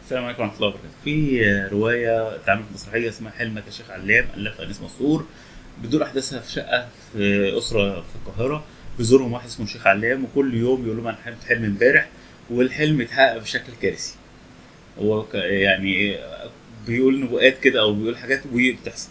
السلام عليكم ورحمه الله وبركاته في روايه اتعملت مسرحيه اسمها حلمك يا شيخ علام الفها انيس مسرور بتدور احداثها في شقه في اسره في القاهره بيزورهم واحد اسمه شيخ علام وكل يوم يقول لهم انا حلمت حلم امبارح والحلم اتحقق بشكل كارثي هو ك- يعني بيقول نبوءات كده او بيقول حاجات وبتحصل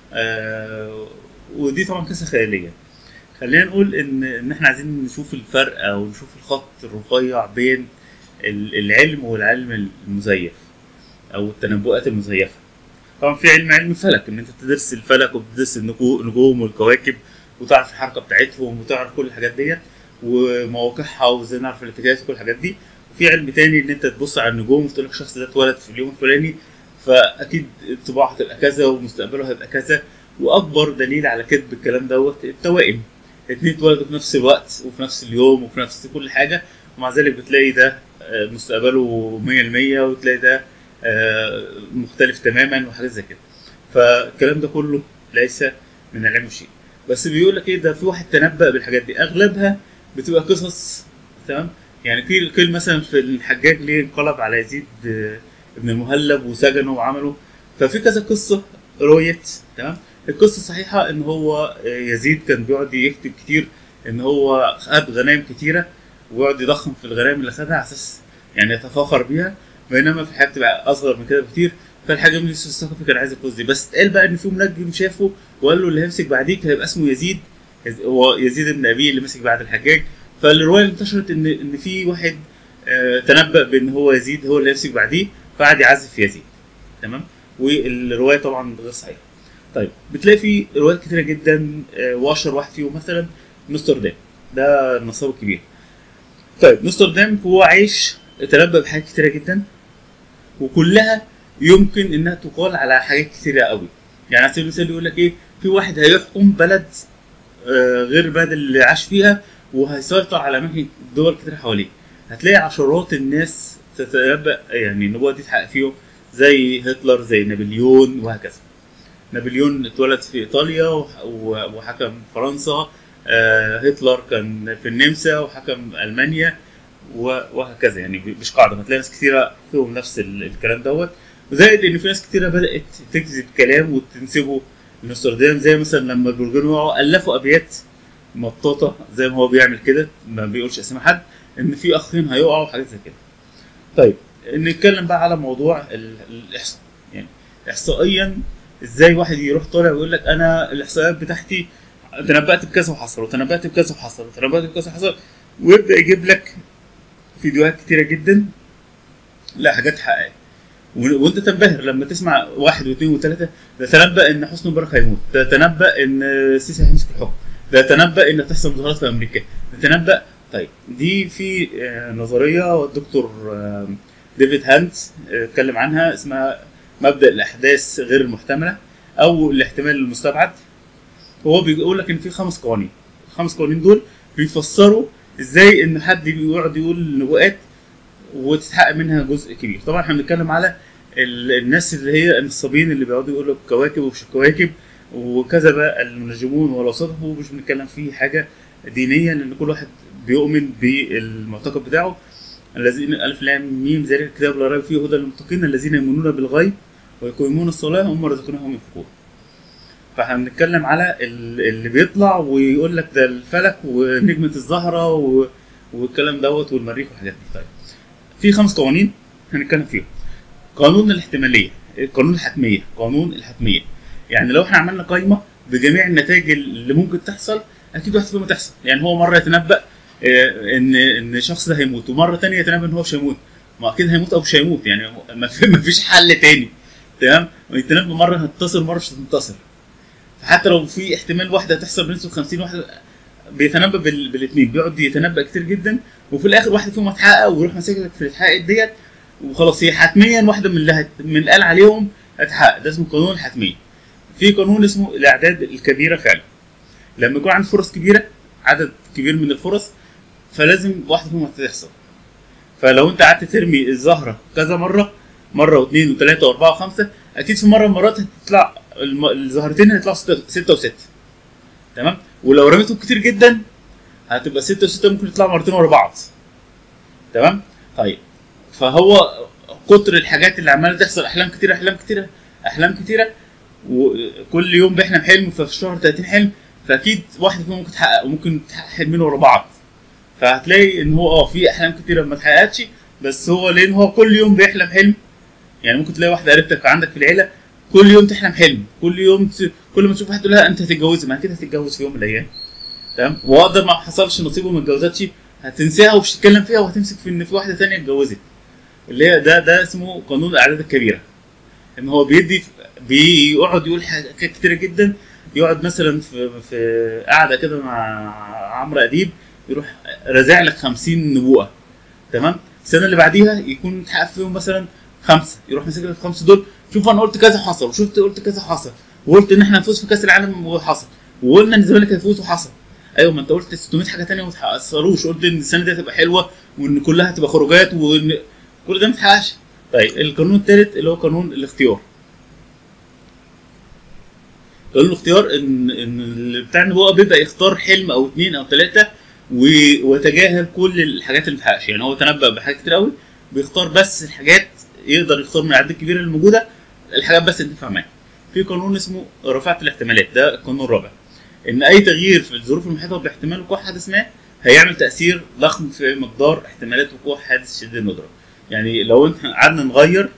آه ودي طبعا قصه خياليه خلينا نقول ان ان احنا عايزين نشوف الفرق او نشوف الخط الرفيع بين ال- العلم والعلم المزيف او التنبؤات المزيفه طبعا في علم علم الفلك ان انت تدرس الفلك وبتدرس النجو- النجوم والكواكب وتعرف الحركه بتاعتهم وتعرف كل الحاجات ديت ومواقعها وازاي نعرف الاتجاهات وكل الحاجات دي وفي علم تاني ان انت تبص على النجوم وتقول لك الشخص ده اتولد في اليوم الفلاني فاكيد طباعه هتبقى كذا ومستقبله هيبقى كذا واكبر دليل على كذب الكلام دوت التوائم اتنين اتولدوا في نفس الوقت وفي نفس اليوم وفي نفس كل حاجه ومع ذلك بتلاقي ده آه، مستقبله 100% وتلاقي ده آه، مختلف تماما وحاجات زي كده فالكلام ده كله ليس من العلم شيء بس بيقول لك ايه ده في واحد تنبأ بالحاجات دي اغلبها بتبقى قصص تمام يعني قيل قيل مثلا في الحجاج ليه انقلب على يزيد آه، ابن المهلب وسجنه وعمله ففي كذا قصه رويت تمام القصه صحيحه ان هو آه، يزيد كان بيقعد يكتب كتير ان هو خد غنائم كتيره ويقعد يضخم في الغنائم اللي خدها على اساس يعني يتفاخر بيها بينما في الحقيقه بتبقى اصغر من كده بكتير فالحاجه من يوسف الثقفي كان عايز الفلوس دي بس اتقال بقى ان في منجم شافه وقال له اللي هيمسك بعديك هيبقى اسمه يزيد يز- هو يزيد بن ابي اللي مسك بعد الحجاج فالروايه انتشرت ان ان في واحد آه، تنبأ بان هو يزيد هو اللي هيمسك بعديه فقعد يعزف في يزيد تمام والروايه طبعا غير صحيحه طيب بتلاقي في روايات كتيره جدا آه، واشهر واحد فيهم مثلا نوستردام ده النصاب الكبير طيب نوستردام هو عايش تنبأ بحاجات كتيره جدا وكلها يمكن انها تقال على حاجات كتيره قوي يعني على سبيل المثال يقول لك ايه في واحد هيحكم بلد آه، غير البلد اللي عاش فيها وهيسيطر على اماكن دول كتير حواليه هتلاقي عشرات الناس تتنبأ يعني النبوة دي تحقق فيهم زي هتلر زي نابليون وهكذا نابليون اتولد في ايطاليا وح- و- وحكم فرنسا آه، هتلر كان في النمسا وحكم المانيا و- وهكذا يعني ب- مش قاعده هتلاقي ناس كتيره فيهم نفس ال- الكلام دوت وزائد ان في ناس كتيره بدات تكذب كلام وتنسبه لنوستردام زي مثلا لما البرجين وقعوا الفوا ابيات مطاطه زي ما هو بيعمل كده ما بيقولش اسم حد ان في اخين هيقعوا وحاجات زي كده. طيب نتكلم بقى على موضوع ال- الاحصاء يعني احصائيا ازاي واحد يروح طالع ويقول لك انا الاحصائيات بتاعتي تنبأت بكذا وحصل وتنبأت بكذا وحصل وتنبأت بكذا وحصل ويبدا يجيب لك فيديوهات كتيره جدا لا حاجات اتحققت و- وانت تنبهر لما تسمع واحد واثنين وثلاثه ده تنبأ ان حسني مبارك هيموت ده تنبأ ان السيسي هيمسك الحكم ده تنبأ ان هتحصل مظاهرات في امريكا ده تنبأ طيب دي في آه، نظريه والدكتور آه، ديفيد هانت آه، اتكلم عنها اسمها مبدأ الاحداث غير المحتمله او الاحتمال المستبعد هو بيقول لك ان في خمس قوانين الخمس قوانين دول بيفسروا ازاي ان حد بيقعد يقول نبوءات وتتحقق منها جزء كبير طبعا احنا بنتكلم على ال- الناس اللي هي النصابين اللي بيقعدوا يقولوا كواكب ومش كواكب وكذا بقى المنجمون ولو صدقوا مش بنتكلم فيه حاجه دينيا لان كل واحد بيؤمن بالمعتقد بتاعه الذين الف لام ميم ذلك الكتاب لا ريب فيه هدى للمتقين الذين يؤمنون بالغيب ويقيمون الصلاه هم رزقناهم ينفقون فاحنا بنتكلم على ال- اللي بيطلع ويقول لك ده الفلك ونجمه الزهره و... والكلام دوت والمريخ والحاجات دي طيب في خمس قوانين هنتكلم فيهم قانون الاحتماليه قانون الحتميه قانون الحتميه يعني لو احنا عملنا قائمه بجميع النتائج اللي ممكن تحصل اكيد واحد فيهم تحصل يعني هو مره يتنبأ آه، ان ان الشخص ده هيموت ومره تانية يتنبأ ان هو مش هيموت ما اكيد هيموت او مش هيموت يعني ما في ما فيش حل تاني تمام ويتنبأ مره هتتصل مره مش هتنتصر فحتى لو في احتمال واحده هتحصل بنسبه 50 واحده بيتنبأ بال... بالاثنين بيقعد يتنبأ كتير جدا وفي الاخر واحد فيهم هتحقق ويروح ماسكك في الحقق ديت وخلاص هي حتميا واحده من اللي هت... من اللي قال عليهم هتحقق ده اسمه قانون الحتميه في قانون اسمه الاعداد الكبيره فعلا لما يكون عندي فرص كبيره عدد كبير من الفرص فلازم واحده فيهم هتحصل فلو انت قعدت ترمي الزهره كذا مره مره واثنين وثلاثه واربعه وخمسه اكيد في مره من المرات هتطلع الم... الزهرتين هيطلعوا سته سته وسته تمام ولو رميتهم كتير جدا هتبقى سته وسته ممكن يطلعوا مرتين ورا بعض تمام طيب فهو كتر الحاجات اللي عماله تحصل احلام كتيره احلام كتيره احلام كتيره وكل يوم بيحلم حلم ففي الشهر 30 حلم فاكيد واحد فيهم ممكن تحقق وممكن تحقق حلمين ورا بعض فهتلاقي ان هو اه في احلام كتيره ما اتحققتش بس هو لان هو كل يوم بيحلم حلم يعني ممكن تلاقي واحده قريبتك عندك في العيله كل يوم تحلم حلم كل يوم ت... كل ما تشوف واحد تقول لها انت هتتجوزي ما كده هتتجوز في يوم من الايام تمام واقدر ما حصلش نصيب وما اتجوزتش هتنساها ومش تتكلم فيها وهتمسك في ان في واحده ثانيه اتجوزت اللي هي ده ده اسمه قانون الاعداد الكبيره ان هو بيدي بيقعد يقول حاجات كتيره جدا يقعد مثلا في في قاعده كده مع عمرو اديب يروح رازع لك 50 نبوءه تمام السنه اللي بعديها يكون اتحقق فيهم مثلا خمسه يروح ماسك لك الخمسه دول شوف انا قلت كذا حصل وشفت قلت كذا حصل وقلت ان احنا هنفوز في كاس العالم وحصل وقلنا ان الزمالك هيفوز وحصل ايوه ما انت قلت 600 حاجه ثانيه وما اتحققوش قلت ان السنه دي هتبقى حلوه وان كلها هتبقى خروجات وان كل ده ما اتحققش طيب القانون الثالث اللي هو قانون الاختيار قانون الاختيار ان ان بتاع النبوءه بيبدا يختار حلم او اثنين او ثلاثه ويتجاهل كل الحاجات اللي ما اتحققش يعني هو تنبأ بحاجات كتير قوي بيختار بس الحاجات يقدر يختار من العدد الكبيره الموجوده الحاجات بس اللي تنفع معاه في قانون اسمه رفعه الاحتمالات ده القانون الرابع ان اي تغيير في الظروف المحيطه باحتمال وقوع حادث ما هيعمل تاثير ضخم في مقدار احتمالات وقوع حادث شديد الندره يعني لو انت قعدنا نغير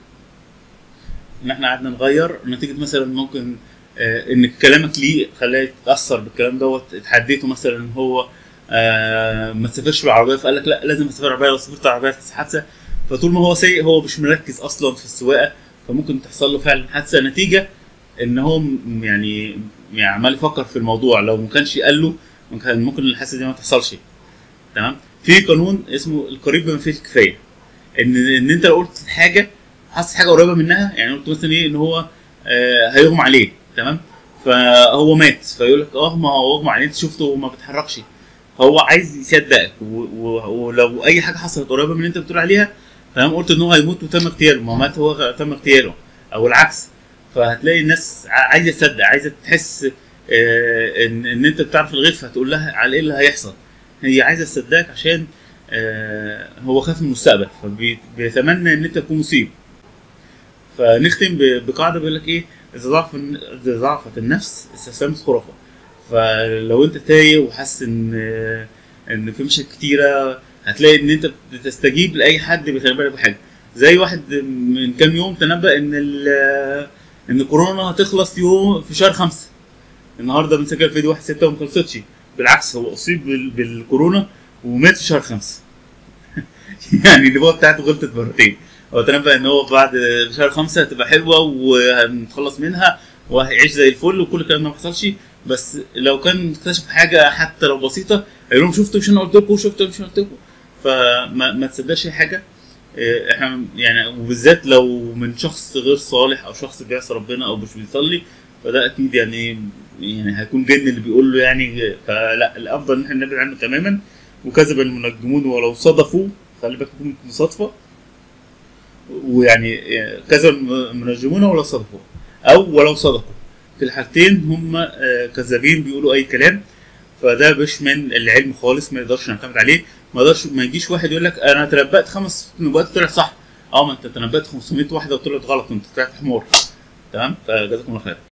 ان احنا قعدنا نغير نتيجه مثلا ممكن آه ان كلامك ليه خلاه يتاثر بالكلام دوت اتحديته مثلا ان هو آه ما تسافرش بالعربيه فقال لك لا لازم اسافر بالعربيه لو سافرت بالعربيه هتحصل حادثه فطول ما هو سايق هو مش مركز اصلا في السواقه فممكن تحصل له فعلا حادثه نتيجه ان هو يعني يعني عمال يفكر في الموضوع لو ما كانش قال له كان ممكن الحادثه دي ما تحصلش تمام في قانون اسمه القريب بما فيه الكفايه ان ان انت لو قلت حاجه حصلت حاجه قريبه منها يعني قلت مثلا ايه ان هو آه هيغمى عليه تمام فهو مات فيقول لك اه ما هو اغمى عليه انت شفته وما بيتحركش هو عايز يصدقك ولو اي حاجه حصلت قريبه من اللي انت بتقول عليها تمام قلت ان هو هيموت وتم اغتياله ما مات هو تم اغتياله او العكس فهتلاقي الناس عايزه تصدق عايزه تحس آه ان ان انت بتعرف الغيب فهتقول لها على ايه اللي هيحصل هي عايزه تصدقك عشان آه هو خاف من المستقبل فبيتمنى ان انت تكون مصيب فنختم بقاعده بيقول لك ايه اذا ضعف اذا ضعفت النفس استسلمت خرافه فلو انت تايه وحاسس ان ان في مشاكل كتيره هتلاقي ان انت بتستجيب لاي حد بيتنبأ لك بحاجه زي واحد من كام يوم تنبأ ان ان كورونا هتخلص يوم في شهر خمسة النهارده بنسجل فيديو واحد ستة وما خلصتش بالعكس هو اصيب بالكورونا ومات في شهر خمسة يعني النبوة بتاعته غلطت مرتين هو تنبأ ان هو بعد شهر خمسة هتبقى حلوة وهنتخلص منها وهيعيش زي الفل وكل الكلام ده ما حصلش بس لو كان اكتشف حاجة حتى لو بسيطة هيقول لهم شفتوا مش انا قلت لكم شفتوا مش انا قلت لكم فما ما تصدقش اي حاجة احنا يعني وبالذات لو من شخص غير صالح او شخص بيعصي ربنا او مش بيصلي فده اكيد يعني يعني هيكون جن اللي بيقول له يعني فلا الافضل ان احنا نبعد عنه تماما وكذب المنجمون ولو صدفوا خلي بالك يكون مصادفه ويعني كذب المنجمون ولو صدفوا او ولو صدقوا في الحالتين هم كذابين بيقولوا اي كلام فده مش من العلم خالص ما يقدرش نعتمد عليه ما يقدرش ما يجيش واحد يقول لك انا تنبأت خمس نبوات طلعت صح اه ما انت تنبأت 500 واحده وطلعت غلط وانت طلعت حمار تمام فجزاكم الله خير